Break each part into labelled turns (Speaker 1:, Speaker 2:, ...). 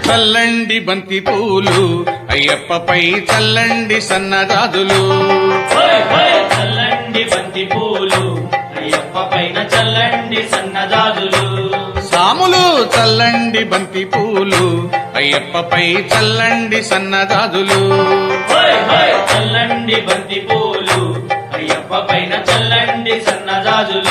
Speaker 1: చల్లండి బంతి పూలు అయ్యప్పపై చల్లండి సన్నజాజులు
Speaker 2: హోయ్ హోయ్ చల్లండి బంతి పూలు అయ్యప్ప పైన చల్లండి సన్నజాజులు
Speaker 1: సాములు చల్లండి బంతి పూలు అయ్యప్పపై చల్లండి సన్నజాజులు
Speaker 2: హోయ్ హోయ్ చల్లండి బంతి పూలు అయ్యప్ప పైన చల్లండి సన్నజాజులు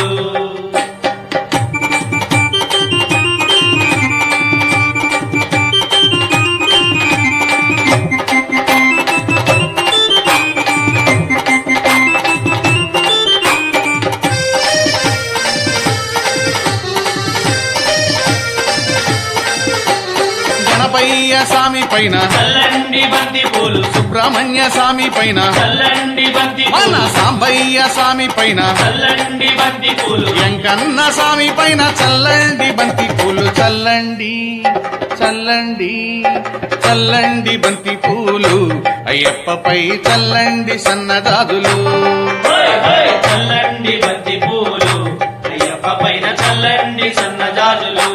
Speaker 1: గణపయ్య స్వామి పైన
Speaker 2: చల్లండి బంతి పూలు
Speaker 1: సుబ్రహ్మణ్య స్వామి పైన
Speaker 2: చల్లండి బంతి
Speaker 1: మన
Speaker 2: పూలు
Speaker 1: సాంబయ్య స్వామి పైన
Speaker 2: చల్లండి బంతి పూలు
Speaker 1: ఎంకన్న స్వామి పైన చల్లండి బంతి పూలు చల్లండి చల్లండి చల్లండి బంతి పూలు అయ్యప్పపై చల్లండి సన్నజాజులు
Speaker 2: హోయ్ హోయ్ చల్లండి బంతి పూలు అయ్యప్ప పైన చల్లండి సన్నజాజులు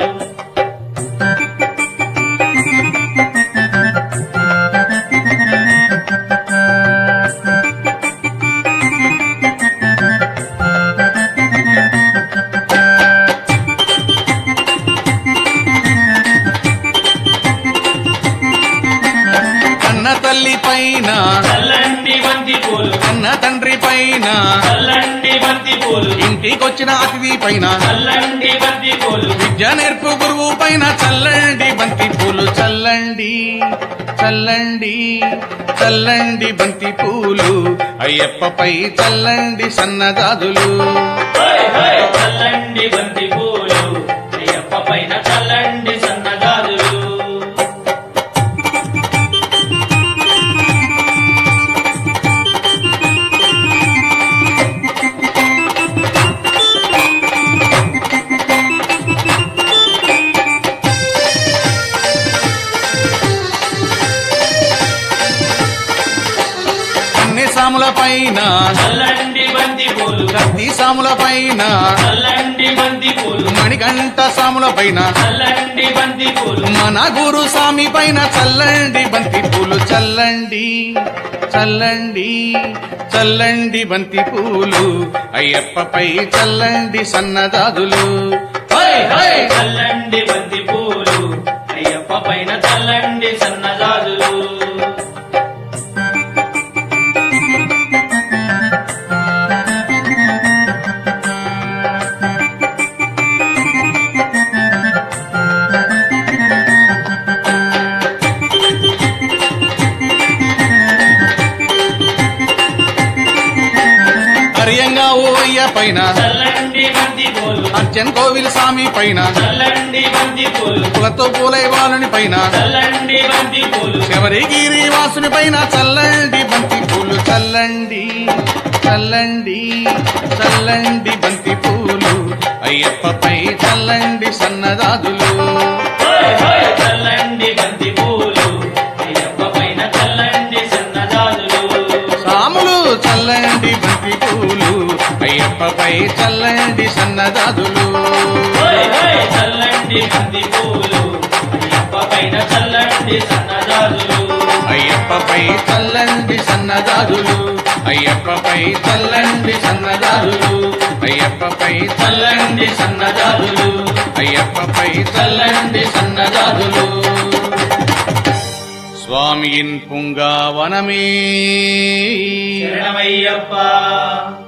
Speaker 1: కన్న తల్లి పైన
Speaker 2: చల్లండి బంతి పూలు
Speaker 1: కన్న తండ్రి పైన
Speaker 2: చల్లండి బంతి పూలు
Speaker 1: ఇంటికొచ్చిన అతిథి పైన
Speaker 2: చల్లండి బంతి పూలు
Speaker 1: విద్య నేర్పు గురువు పైన చల్లండి బంతి పూలు చల్లండి చల్లండి చల్లండి బంతి పూలు అయ్యప్పపై చల్లండి సన్నజాజులు
Speaker 2: హోయ్ హోయ్ చల్లండి బంతి పూలు అయ్యప్ప పైన చల్లండి సన్నజాజులు
Speaker 1: అన్ని సాముల పైన
Speaker 2: చల్లండి బంతి పూలు
Speaker 1: కత్తి సాముల పైన
Speaker 2: చల్లండి బంతి పూలు
Speaker 1: మణికంఠ సాముల పైన
Speaker 2: చల్లండి బంతి పూలు
Speaker 1: మన గురు స్వామి పైన చల్లండి బంతి పూలు చల్లండి చల్లండి చల్లండి బంతి పూలు అయ్యప్పపై చల్లండి సన్నజాజులు హై, హై!
Speaker 2: చల్లండి బంతి పూలు అయ్యప్ప పైన చల్లండి సన్నజాజులు
Speaker 1: హరియంగా ఓ అయ్య పైన
Speaker 2: చల్లండి బంతి పూలు
Speaker 1: అర్జన్ కోవిల్ స్వామి పైన
Speaker 2: చల్లండి బంతి పూలు
Speaker 1: కులతో పూలై వాళ్ళని పైన
Speaker 2: చల్లండి బంతి పూలు
Speaker 1: శబరిగిరి వాసుని పైన చల్లండి బంతి పూలు చల్లండి చల్లండి చల్లండి బంతి పూలు అయ్యప్పపై చల్లండి సన్నజాజులు
Speaker 2: హోయ్ హోయ్ చల్లండి బంతి పూలు అయ్యప్ప పైన చల్లండి సన్నజాజులు
Speaker 1: సాములు చల్లండి బంతి పూలు అయ్యప్పపై చల్లండి సన్నజాజులు
Speaker 2: హోయ్ హోయ్ చల్లండి బంతి పూలు అయ్యప్ప పైన చల్లండి సన్నజాజులు
Speaker 1: అయ్యప్పపై చల్లండి సన్నజాజులు అయ్యప్పపై చల్లండి సన్నజాజులు అయ్యప్పపై చల్లండి సన్నజాజులు అయ్యప్పపై చల్లండి సన్నజాజులు స్వామియిన్ పుంగావనమే
Speaker 2: శరణమయ్యప్ప